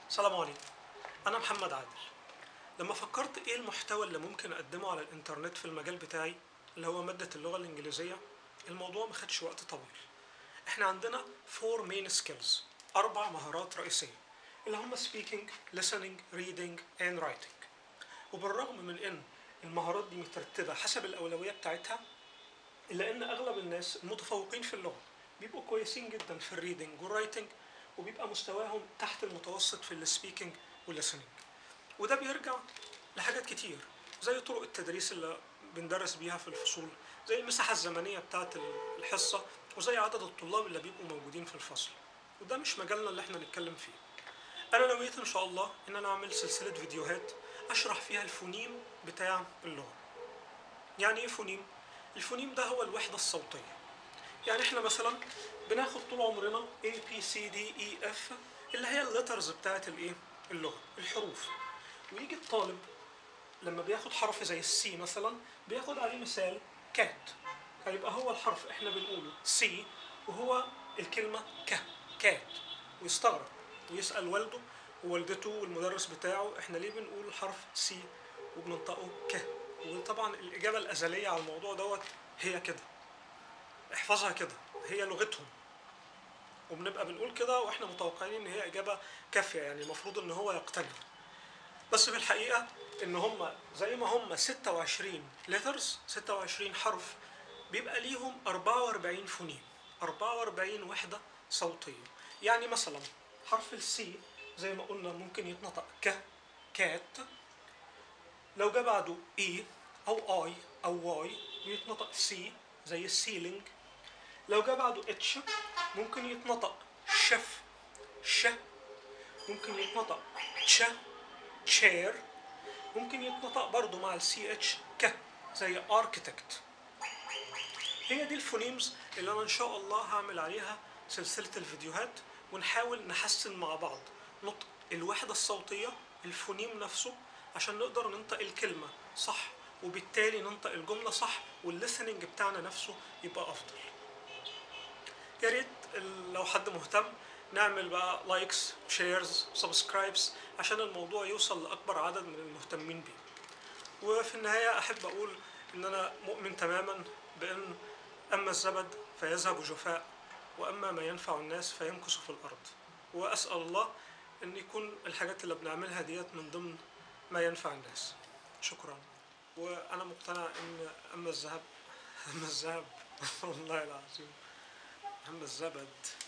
السلام عليكم أنا محمد عادل لما فكرت إيه المحتوى اللي ممكن أقدمه على الإنترنت في المجال بتاعي اللي هو مادة اللغة الإنجليزية الموضوع ما خدش وقت طويل إحنا عندنا four main skills أربع مهارات رئيسية اللي هم speaking, listening, reading and writing وبالرغم من إن المهارات دي مترتبة حسب الأولوية بتاعتها إلا إن أغلب الناس المتفوقين في اللغة بيبقوا كويسين جدا في الريدنج والرايتنج وبيبقى مستواهم تحت المتوسط في السبيكنج والليسننج وده بيرجع لحاجات كتير زي طرق التدريس اللي بندرس بيها في الفصول زي المساحة الزمنية بتاعة الحصة وزي عدد الطلاب اللي بيبقوا موجودين في الفصل وده مش مجالنا اللي احنا نتكلم فيه انا نويت ان شاء الله ان انا اعمل سلسلة فيديوهات اشرح فيها الفونيم بتاع اللغة يعني ايه فونيم؟ الفونيم ده هو الوحدة الصوتية يعني احنا مثلا بناخد طول عمرنا A B C D E F اللي هي الليترز بتاعت الايه اللغة الحروف ويجي الطالب لما بياخد حرف زي السي مثلا بياخد عليه مثال كات هيبقى هو الحرف احنا بنقوله سي وهو الكلمة ك كات ويستغرب ويسأل والده ووالدته والمدرس بتاعه احنا ليه بنقول الحرف سي وبننطقه ك وطبعا الإجابة الأزلية على الموضوع دوت هي كده احفظها كده هي لغتهم وبنبقى بنقول كده واحنا متوقعين ان هي اجابه كافيه يعني المفروض ان هو يقتنع بس في الحقيقه ان هم زي ما هم 26 لترز 26 حرف بيبقى ليهم 44 فونيم 44 وحده صوتيه يعني مثلا حرف السي زي ما قلنا ممكن يتنطق ك كات لو جه بعده اي او اي او واي بيتنطق سي زي السيلينج لو جه بعده اتش ممكن يتنطق شف ش ممكن يتنطق تش تشير ممكن يتنطق برضو مع السي اتش ك زي اركيتكت هي دي الفونيمز اللي انا ان شاء الله هعمل عليها سلسلة الفيديوهات ونحاول نحسن مع بعض نطق الوحدة الصوتية الفونيم نفسه عشان نقدر ننطق الكلمة صح وبالتالي ننطق الجملة صح والليسننج بتاعنا نفسه يبقى أفضل يا ريت لو حد مهتم نعمل بقى لايكس شيرز سبسكرايبس عشان الموضوع يوصل لأكبر عدد من المهتمين بيه وفي النهاية أحب أقول إن أنا مؤمن تماما بأن أما الزبد فيذهب جفاء وأما ما ينفع الناس فيمكث في الأرض وأسأل الله أن يكون الحاجات اللي بنعملها ديت من ضمن ما ينفع الناس شكرا وانا مقتنع ان اما الذهب اما الذهب والله العظيم اما الزبد